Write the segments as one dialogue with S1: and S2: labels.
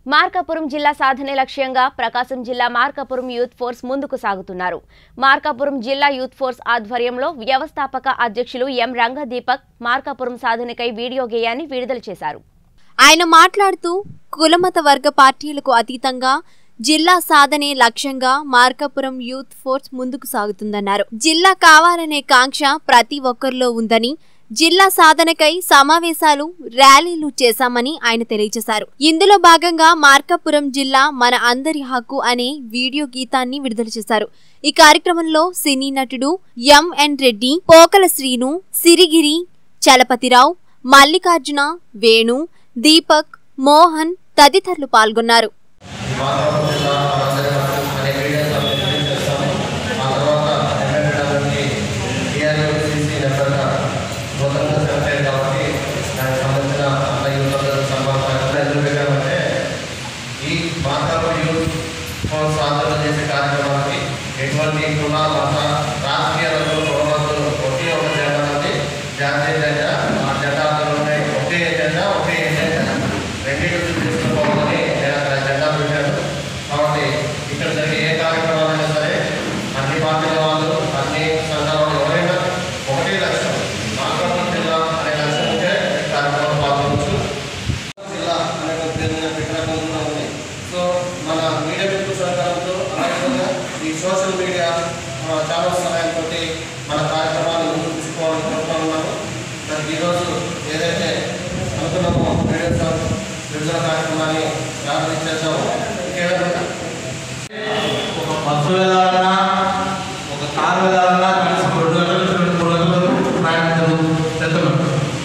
S1: మార్కాపురం జిల్లా సాధనే లక్ష్యంగా ప్రకాశం జిల్లా మార్కాపురం యూత్ ఫోర్స్ ముందుకు సాగుతున్నారు మార్కాపురం జిల్లా యూత్ ఫోర్స్ ఆధ్వర్యంలో వ్యవస్థాపక అధ్యక్షులు ఎం రంగదీపక్ మార్కాపురం సాధనకై వీడియో గేయాన్ని విడుదల చేశారు
S2: ఆయన మాట్లాడుతూ కులమత వర్గ పార్టీలకు అతీతంగా జిల్లా సాధనే లక్ష్యంగా మార్కాపురం యూత్ ఫోర్స్ ముందుకు సాగుతుందన్నారు జిల్లా కావాలనే కాంక్ష ప్రతి ఒక్కరిలో ఉందని జిల్లా సాధనకై సమావేశాలు ర్యాలీలు చేశామని ఆయన తెలియజేశారు ఇందులో భాగంగా మార్కాపురం జిల్లా మన అందరి హక్కు అనే వీడియో గీతాన్ని విడుదల చేశారు ఈ కార్యక్రమంలో సినీ నటుడు ఎంఎన్ రెడ్డి పోకల శ్రీను సిరిగిరి చలపతిరావు మల్లికార్జున వేణు దీపక్ మోహన్ తదితరులు పాల్గొన్నారు
S3: మాధవరం జిల్లా ఆంధ్రప్రదేశ్ అనే మీడియాతో రిలీజ్ చేస్తాము ఆ తర్వాత ఎమ్మెల్యే నుంచి టీఆర్ఓసీసీ నెంబర్గా నూతనంగా సెలెక్ట్ అయ్యారు కాబట్టి దానికి సంబంధించిన అన్న యూత్ సంబంధం ఎందుకు పెట్టామంటే ఈ మార్కాపురం యూత్ ఫోర్స్ ఆందోళన చేసే కార్యక్రమానికి ఎటువంటి కుల మత రాజకీయ రంగంలో కులమతులు ఒకే ఒక జెండా ఉంది జాతీయ జెండా ఆ జెండాతో ఉన్నాయి ఒకే జెండా ఒకే ఎజెండా రెండింటి తీసుకుపోవాలని నేను అక్కడ జెండా పెట్టాను కాబట్టి ఇక్కడ జరిగే ఏ కార్యక్రమాలైనా సరే అన్ని పార్టీల వాళ్ళు అన్ని సంఘాల వాళ్ళు ఎవరైనా ఒకటే లక్ష్యం మార్కాపురం జిల్లా అనే లక్ష్యం ఉంటే ఈ కార్యక్రమంలో పాల్గొనవచ్చు జిల్లా అనే ఒక పేరు మీద పెట్టడం కూడా ఉంది సో మన మీడియా మిత్రుల సహకారంతో అదేవిధంగా ఈ సోషల్ మీడియా ఛానల్ సహాయంతో మన కార్యక్రమాన్ని ముందుకు తీసుకోవాలని కోరుతా ఉన్నాను మరి ఈరోజు ఏదైతే అనుకున్నామో రేడియో సాంగ్ విడుదల కార్యక్రమాన్ని ప్రారంభించేద్దాము ఇంకేమైనా
S4: ఒక బస్సు వెళ్ళాలన్నా ఒక కారు వెళ్ళాలన్నా కనీసం రెండు గంటల నుంచి రెండు మూడు గంటలు ప్రయాణించడం చెప్తున్నాం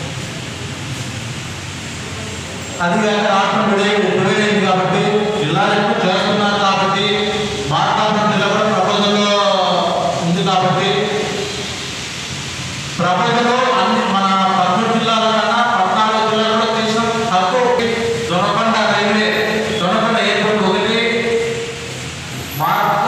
S4: అది కాక రాష్ట్రం విడే ఉపయోగమైంది కాబట్టి జిల్లాలు ఎక్కువ చేస్తున్నారు కాబట్టి మార్కాపురం జిల్లా కూడా ప్రపంచంలో ఉంది కాబట్టి ప్రపంచంలో అన్ని మన పదమూడు జిల్లాల కన్నా పద్నాలుగు జిల్లాలు కూడా దేశం తక్కువ దొనకొండ రైల్వే దొనకొండ ఎయిర్పోర్ట్ ఒకటి మార్క్